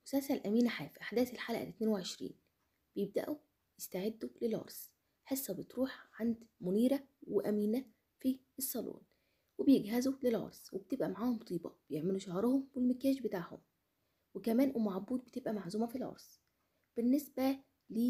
مسلسل أمينة حاف أحداث الحلقة الاتنين وعشرين بيبدأوا يستعدوا للعرس حصة بتروح عند منيرة وأمينة في الصالون وبيجهزوا للعرس وبتبقى معاهم طيبة بيعملوا شعرهم والمكياج بتاعهم وكمان أم عبود بتبقى معزومة في العرس بالنسبة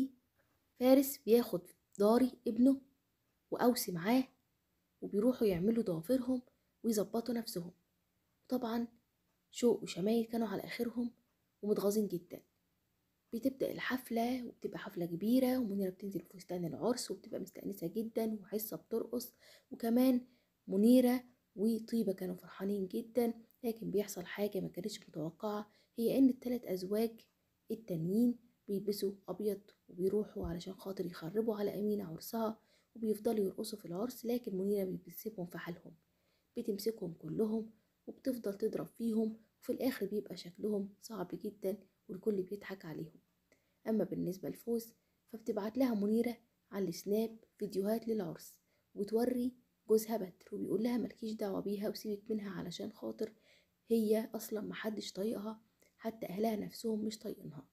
لفارس بياخد داري ابنه وأوسي معاه وبيروحوا يعملوا ضوافرهم ويظبطوا نفسهم طبعا شوق وشمايل كانوا على آخرهم ومتغاظين جدا بتبدأ الحفلة وبتبقى حفلة كبيرة ومنيرة بتنزل في فستان العرس وبتبقى مستأنسة جدا وحصة بترقص وكمان منيرة وطيبة كانوا فرحانين جدا لكن بيحصل حاجة ما كانتش متوقعة هي إن التلات أزواج التانيين بيلبسوا أبيض وبيروحوا علشان خاطر يخربوا على أمينة عرسها وبيفضلوا يرقصوا في العرس لكن منيرة بتسيبهم في حالهم بتمسكهم كلهم وبتفضل تضرب فيهم وفي الآخر بيبقى شكلهم صعب جدا والكل بيضحك عليهم أما بالنسبة لفوز فبتبعت لها منيرة على السناب فيديوهات للعرس وبتوري جوزها بدر وبيقول لها ملكيش دعوة بيها وسيبك منها علشان خاطر هي أصلا محدش طايقها حتى أهلها نفسهم مش طايقينها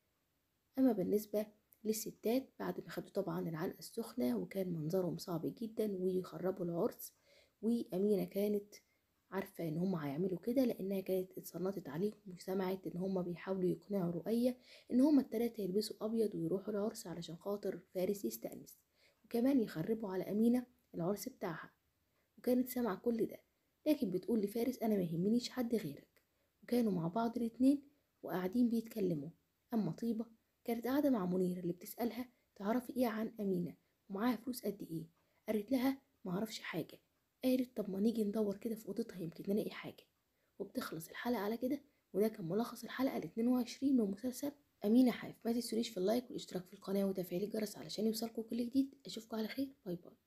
أما بالنسبة للستات بعد ما خدوا طبعا العلقة السخنة وكان منظرهم صعب جدا ويخربوا العرس وأمينة كانت عارفة ان هم هيعملوا كده لانها كانت اتصنتت عليهم وسمعت ان هم بيحاولوا يقنعوا رؤية ان هم التلاتة يلبسوا ابيض ويروحوا العرس علشان خاطر فارس يستأنس وكمان يخربوا على امينة العرس بتاعها وكانت سامعة كل ده لكن بتقول لفارس انا ما يهمنيش حد غيرك وكانوا مع بعض الاتنين وقاعدين بيتكلموا اما طيبة كانت قاعدة مع منيرة اللي بتسألها تعرفي ايه عن امينة ومعاها فلوس قد ايه قالت لها معرفش حاجة قالت طب ما نيجي ندور كده في اوضتها يمكن نلاقي حاجه وبتخلص الحلقه على كده وده كان ملخص الحلقه ال 22 من مسلسل امينه حاف ما تنسونيش في اللايك والاشتراك في القناه وتفعيل الجرس علشان يوصلكم كل جديد اشوفكم على خير باي باي